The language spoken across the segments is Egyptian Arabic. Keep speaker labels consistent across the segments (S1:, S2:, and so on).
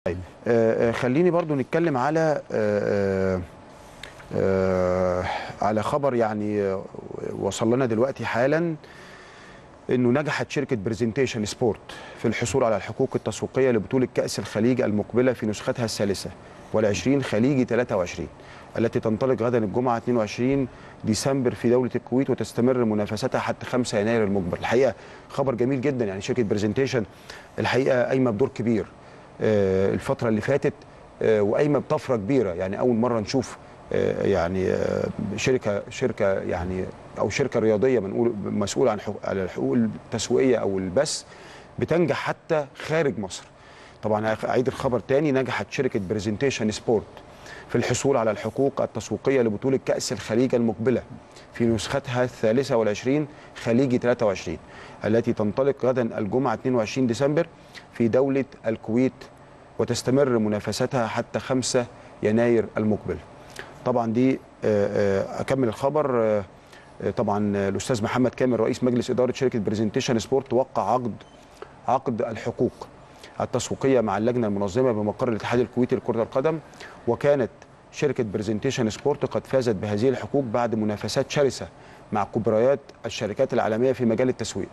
S1: طيب آه، آه، خليني برضو نتكلم على آه، آه، آه، على خبر يعني آه، وصل لنا دلوقتي حالا انه نجحت شركه برزنتيشن سبورت في الحصول على الحقوق التسويقيه لبطوله كاس الخليج المقبله في نسختها الثالثه والعشرين خليجي 23 التي تنطلق غدا الجمعه 22 ديسمبر في دوله الكويت وتستمر منافستها حتى 5 يناير المقبل الحقيقه خبر جميل جدا يعني شركه برزنتيشن الحقيقه قايمه بدور كبير آه، الفتره اللي فاتت آه، وقايمه بطفره كبيره يعني اول مره نشوف آه، يعني آه، شركه شركه يعني او شركه رياضيه بنقول مسؤوله عن حقوق على الحقوق التسويقيه او البث بتنجح حتى خارج مصر طبعا اعيد الخبر تاني نجحت شركه برزنتيشن سبورت في الحصول على الحقوق التسويقيه لبطوله كاس الخليج المقبله في نسختها الثالثه والعشرين خليجي 23 التي تنطلق غدا الجمعه 22 ديسمبر في دوله الكويت وتستمر منافستها حتى 5 يناير المقبل طبعا دي آه، آه، اكمل الخبر آه، آه، طبعا الاستاذ محمد كامل رئيس مجلس اداره شركه برزنتيشن سبورت وقع عقد عقد الحقوق التسويقيه مع اللجنه المنظمه بمقر الاتحاد الكويتي لكره القدم وكانت شركه برزنتيشن سبورت قد فازت بهذه الحقوق بعد منافسات شرسه مع كبريات الشركات العالميه في مجال التسويق.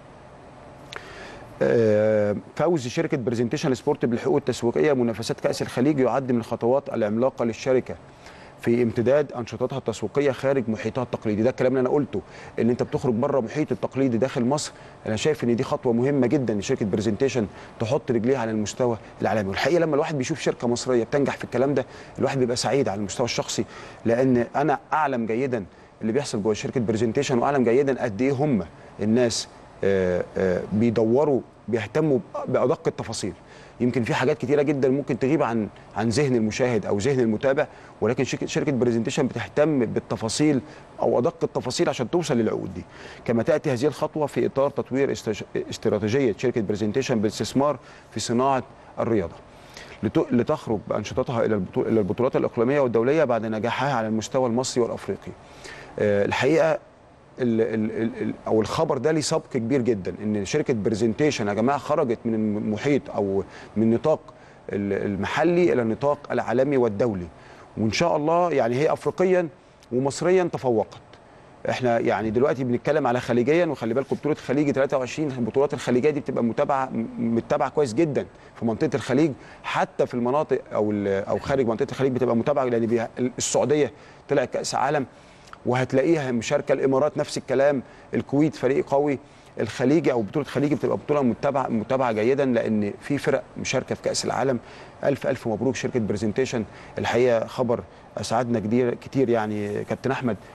S1: آه، فوز شركه برزنتيشن سبورت بالحقوق التسويقيه منافسات كاس الخليج يعد من الخطوات العملاقه للشركه في امتداد انشطتها التسويقيه خارج محيطها التقليدي ده الكلام اللي انا قلته ان انت بتخرج بره محيط التقليدي داخل مصر انا شايف ان دي خطوه مهمه جدا لشركه برزنتيشن تحط رجليها على المستوى العالمي والحقيقه لما الواحد بيشوف شركه مصريه بتنجح في الكلام ده الواحد بيبقى سعيد على المستوى الشخصي لان انا اعلم جيدا اللي بيحصل جوه شركه برزنتيشن واعلم جيدا قد ايه هم الناس آه، آه، بيدوروا بيهتموا بادق التفاصيل يمكن في حاجات كتيره جدا ممكن تغيب عن عن ذهن المشاهد او ذهن المتابع ولكن شركه شركه برزنتيشن بتهتم بالتفاصيل او ادق التفاصيل عشان توصل للعقود دي كما تاتي هذه الخطوه في اطار تطوير استش- استراتيجيه شركه برزنتيشن بالاستثمار في صناعه الرياضه لت- لتخرج بانشطتها الى البطو- الى البطولات الاقليميه والدوليه بعد نجاحها على المستوى المصري والافريقي آه، الحقيقه ال ال ال ال او الخبر ده ليه سبق كبير جدا ان شركه برزنتيشن يا جماعه خرجت من المحيط او من نطاق ال- المحلي الى النطاق العالمي والدولي وان شاء الله يعني هي افريقيا ومصريا تفوقت احنا يعني دلوقتي بنتكلم على خليجيا وخلي بالكم بطوله خليجي 23 البطولات الخليجيه دي بتبقى متابعه م- متابعه كويس جدا في منطقه الخليج حتى في المناطق او ال- او خارج منطقه الخليج بتبقى متابعه لان بيها- السعوديه طلعت كاس عالم وهتلاقيها مشاركه الامارات نفس الكلام الكويت فريق قوي الخليجي او بطوله خليجي بتبقى بطوله متابعه متابعه جيدا لان في فرق مشاركه في كاس العالم الف الف مبروك شركه برزنتيشن الحقيقه خبر اسعدنا كتير كتير يعني كابتن احمد